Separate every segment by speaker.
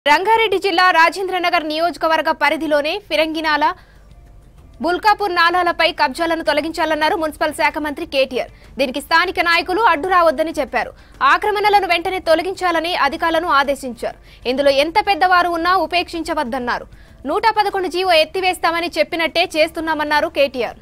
Speaker 1: రంగారెడ్డి జిల్లా రాజేంద్రనగర్ నియోజకవర్గ పరిధిలోనే ఫిరంగినాల బుల్కాపూర్ నాలాలపై కబ్జాలను తొలగించాలన్నారు మున్సిపల్ శాఖ మంత్రి కేటీఆర్ దీనికి స్థానిక నాయకులు అడ్డు రావద్దని చెప్పారు ఆక్రమణలను వెంటనే తొలగించాలని అధికారులను ఆదేశించారు ఇందులో ఎంత పెద్దవారు ఉన్నా ఉపేక్షించవద్దన్నారు నూట పదకొండు జీవో ఎత్తివేస్తామని చెప్పినట్టే చేస్తున్నామన్నారు కేటీఆర్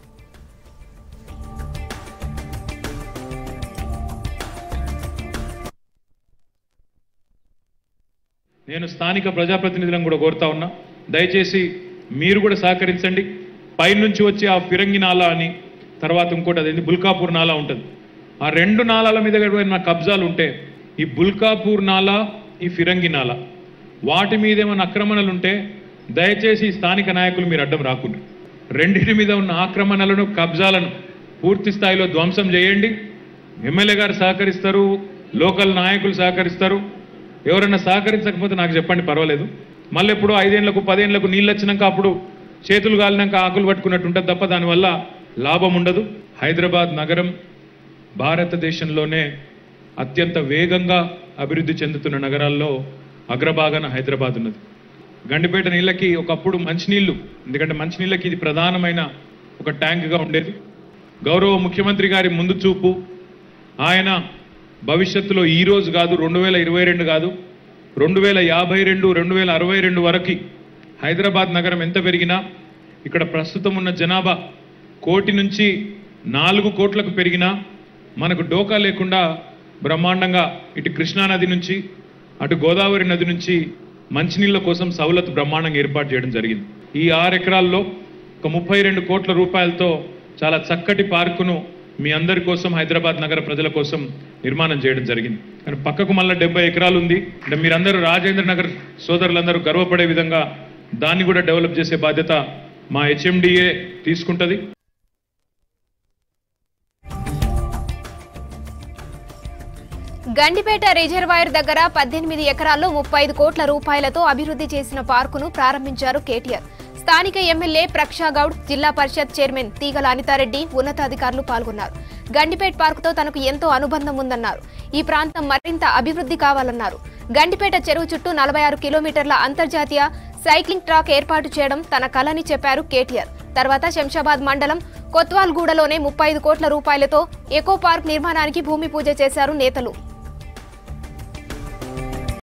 Speaker 2: నేను స్థానిక ప్రజాప్రతినిధులను కూడా కోరుతా ఉన్నా దయచేసి మీరు కూడా సహకరించండి పైనుంచి వచ్చే ఆ ఫిరంగి నాలా అని తర్వాత ఇంకోటి అదేంటి బుల్కాపూర్ నాలా ఉంటుంది ఆ రెండు నాలాల మీద ఏమైనా కబ్జాలు ఉంటే ఈ బుల్కాపూర్ నాలా ఈ ఫిరంగి నాలా వాటి మీద ఏమైనా ఆక్రమణలు ఉంటే దయచేసి ఈ స్థానిక నాయకులు మీరు అడ్డం రాకుండా రెండింటి మీద ఉన్న ఆక్రమణలను కబ్జాలను పూర్తి స్థాయిలో ధ్వంసం చేయండి ఎమ్మెల్యే గారు సహకరిస్తారు లోకల్ నాయకులు సహకరిస్తారు ఎవరన్నా సహకరించకపోతే నాకు చెప్పండి పర్వాలేదు మళ్ళీ ఎప్పుడు ఐదేళ్లకు పదేళ్లకు నీళ్ళు వచ్చినాక అప్పుడు చేతులు కాలినాక ఆకులు పట్టుకున్నట్టు ఉంటుంది తప్ప దానివల్ల లాభం ఉండదు హైదరాబాద్ నగరం భారతదేశంలోనే అత్యంత వేగంగా అభివృద్ధి చెందుతున్న నగరాల్లో అగ్రభాగాన హైదరాబాద్ ఉన్నది గండిపేట నీళ్ళకి ఒకప్పుడు మంచినీళ్ళు ఎందుకంటే మంచినీళ్ళకి ఇది ప్రధానమైన ఒక ట్యాంక్గా ఉండేది గౌరవ ముఖ్యమంత్రి గారి ముందు చూపు ఆయన భవిష్యత్తులో ఈ రోజు కాదు రెండు వేల ఇరవై రెండు కాదు రెండు వేల యాభై రెండు రెండు వేల అరవై రెండు వరకు హైదరాబాద్ నగరం ఎంత పెరిగినా ఇక్కడ ప్రస్తుతం ఉన్న జనాభా కోటి నుంచి నాలుగు కోట్లకు పెరిగినా మనకు డోకా లేకుండా బ్రహ్మాండంగా ఇటు కృష్ణానది నుంచి అటు గోదావరి నది నుంచి మంచినీళ్ళ కోసం సౌలత్ బ్రహ్మాండంగా ఏర్పాటు చేయడం జరిగింది ఈ ఆరు ఎకరాల్లో ఒక ముప్పై రెండు కోట్ల రూపాయలతో చాలా చక్కటి పార్కును మీ అందరి కోసం హైదరాబాద్ నగర ప్రజల కోసం నిర్మాణం చేయడం జరిగింది కానీ పక్కకు మళ్ళీ డెబ్బై ఎకరాలు ఉంది అంటే మీరందరూ రాజేంద్ర నగర్ సోదరులందరూ గర్వపడే విధంగా దాన్ని కూడా డెవలప్ చేసే బాధ్యత మా హెచ్ఎండిఏ తీసుకుంటుంది
Speaker 1: గండిపేట రిజర్వాయర్ దగ్గర పద్దెనిమిది ఎకరాల్లో ముప్పై ఐదు కోట్ల రూపాయలతో అభివృద్ధి చేసిన పార్కును ప్రారంభించారు కేటీఆర్ స్థానిక ఎమ్మెల్యే ప్రక్షా గౌడ్ జిల్లా పరిషత్ చైర్మన్ తీగల అనితారెడ్డి ఉన్నతాధికారులు పాల్గొన్నారు గండిపేట్ పార్కుతో తనకు ఎంతో అనుబంధం ఉందన్నారు ఈ ప్రాంతం మరింత అభివృద్ధి కావాలన్నారు గండిపేట చెరువు చుట్టూ నలభై ఆరు కిలోమీటర్ల అంతర్జాతీయ సైక్లింగ్ ట్రాక్ ఏర్పాటు చేయడం తన కలని చెప్పారు కేటీఆర్ తర్వాత శంషాబాద్ మండలం కొత్వాల్గూడలోనే ముప్పై ఐదు కోట్ల రూపాయలతో ఎకో పార్క్ నిర్మాణానికి భూమి పూజ చేశారు నేతలు